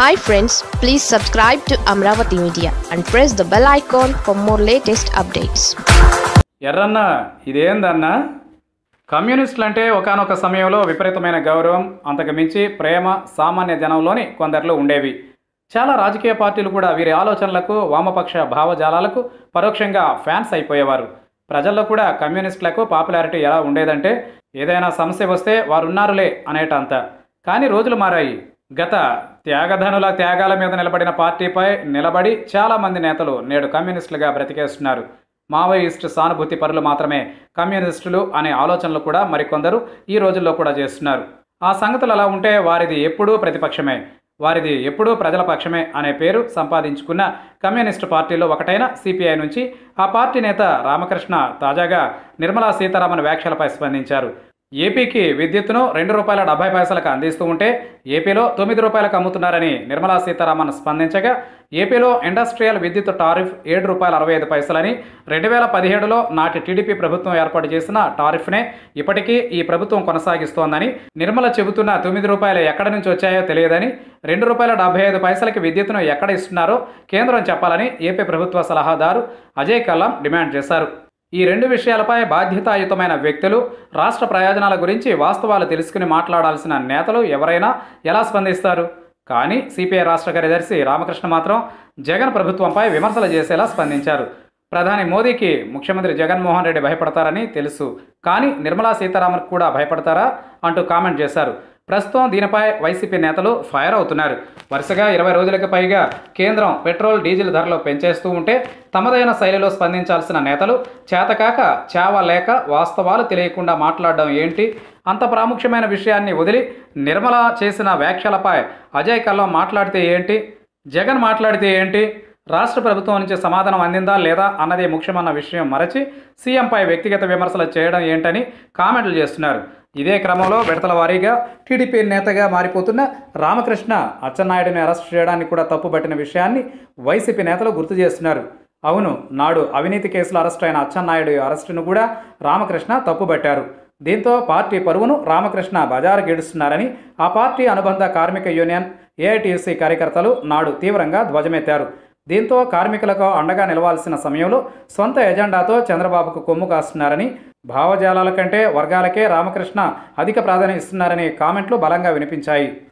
hi friends please subscribe to Amaravati media and press the bell icon for more latest updates ఎర్రన్న ఇదేందన్నా కమ్యూనిస్టులు అంటే ఒకనొక సమయంలో విపరీతమైన గౌరవం అంతకు మించి ప్రేమ సామాన్య జనంలోని కొందరిలో ఉండేవి చాలా రాజకీయ పార్టీలు కూడా వీరి ఆలోచనలకు వామపక్ష భావజాలాలకు పరోక్షంగా ఫ్యాన్స్ అయిపోయేవారు ప్రజల్లో కూడా కమ్యూనిస్టులకు పాపులారిటీ ఎలా ఉండేదంటే ఏదైనా సమస్య వస్తే వారున్నారులే అనేటంత కానీ రోజులు మారాయి గత త్యాగధనుల త్యాగాల మీద నిలబడిన పార్టీపై నిలబడి చాలామంది నేతలు నేడు కమ్యూనిస్టులుగా బ్రతికేస్తున్నారు మావోయిస్టు సానుభూతి పరులు మాత్రమే కమ్యూనిస్టులు అనే ఆలోచనలు కూడా మరికొందరు ఈ రోజుల్లో కూడా చేస్తున్నారు ఆ సంగతులు అలా ఉంటే వారిది ఎప్పుడూ ప్రతిపక్షమే వారిది ఎప్పుడూ ప్రజల పక్షమే అనే పేరు సంపాదించుకున్న కమ్యూనిస్టు పార్టీలో ఒకటైన సిపిఐ నుంచి ఆ పార్టీ నేత రామకృష్ణ తాజాగా నిర్మలా సీతారామన్ వ్యాఖ్యలపై స్పందించారు ఏపీకి విద్యుత్తును రెండు రూపాయల డెబ్బై పైసలకు అందిస్తూ ఉంటే ఏపీలో తొమ్మిది రూపాయలకు అమ్ముతున్నారని నిర్మలా సీతారామన్ స్పందించగా ఏపీలో ఇండస్ట్రియల్ విద్యుత్ టారిఫ్ ఏడు రూపాయల అరవై ఐదు పైసలని రెండు వేల పదిహేడులో నాటి టీడీపీ ప్రభుత్వం ఏర్పాటు చేసిన టారిఫ్నే ఇప్పటికీ ఈ ప్రభుత్వం కొనసాగిస్తోందని నిర్మల చెబుతున్న తొమ్మిది రూపాయలు ఎక్కడి నుంచి వచ్చాయో తెలియదని రెండు రూపాయల డెబ్బై ఐదు పైసలకి విద్యుత్తును ఎక్కడ ఇస్తున్నారో కేంద్రం చెప్పాలని ఏపీ ప్రభుత్వ సలహాదారు అజయ్ కల్లం డిమాండ్ చేశారు ఈ రెండు విషయాలపై బాధ్యతాయుతమైన వ్యక్తులు రాష్ట్ర ప్రయోజనాల గురించి వాస్తవాలు తెలుసుకుని మాట్లాడాల్సిన నేతలు ఎవరైనా ఎలా స్పందిస్తారు కానీ సిపిఐ రాష్ట్ర కార్యదర్శి రామకృష్ణ మాత్రం జగన్ ప్రభుత్వంపై విమర్శలు చేసేలా స్పందించారు ప్రధాని మోదీకి ముఖ్యమంత్రి జగన్మోహన్ రెడ్డి భయపడతారని తెలుసు కానీ నిర్మలా సీతారామన్ కూడా భయపడతారా అంటూ కామెంట్ చేశారు ప్రస్తుతం దీనిపై వైసీపీ నేతలు ఫైర్ అవుతున్నారు వరుసగా ఇరవై రోజులకు పైగా కేంద్రం పెట్రోల్ డీజిల్ ధరలు పెంచేస్తూ ఉంటే తమదైన శైలిలో స్పందించాల్సిన నేతలు చేతకాక చావ లేక వాస్తవాలు తెలియకుండా మాట్లాడడం ఏంటి అంత ప్రాముఖ్యమైన విషయాన్ని వదిలి నిర్మల చేసిన వ్యాఖ్యలపై అజయ్ కల్లం మాట్లాడితే ఏంటి జగన్ మాట్లాడితే ఏంటి రాష్ట్ర ప్రభుత్వం నుంచి సమాధానం అందిందా లేదా అన్నదే ముఖ్యమన్న విషయం మరచి సీఎంపై వ్యక్తిగత విమర్శలు చేయడం ఏంటని కామెంట్లు చేస్తున్నారు ఇదే క్రమంలో విడతల వారీగా టీడీపీ నేతగా మారిపోతున్న రామకృష్ణ అచ్చెన్నాయుడిని అరెస్ట్ చేయడానికి కూడా తప్పుపట్టిన విషయాన్ని వైసీపీ నేతలు గుర్తు చేస్తున్నారు అవును నాడు అవినీతి కేసులో అరెస్ట్ అయిన అచ్చెన్నాయుడు అరెస్టును కూడా రామకృష్ణ తప్పుపట్టారు దీంతో పార్టీ పరువును రామకృష్ణ బజారు గెడుస్తున్నారని ఆ పార్టీ అనుబంధ కార్మిక యూనియన్ ఏఐటీయూసీ కార్యకర్తలు నాడు తీవ్రంగా ధ్వజమెత్తారు దీంతో కార్మికులకు అండగా నిలవాల్సిన సమయంలో సొంత ఎజెండాతో చంద్రబాబుకు కొమ్ము కాస్తున్నారని భావజాలాల కంటే వర్గాలకే రామకృష్ణ అధిక ప్రాధాన్యం ఇస్తున్నారనే కామెంట్లు బలంగా వినిపించాయి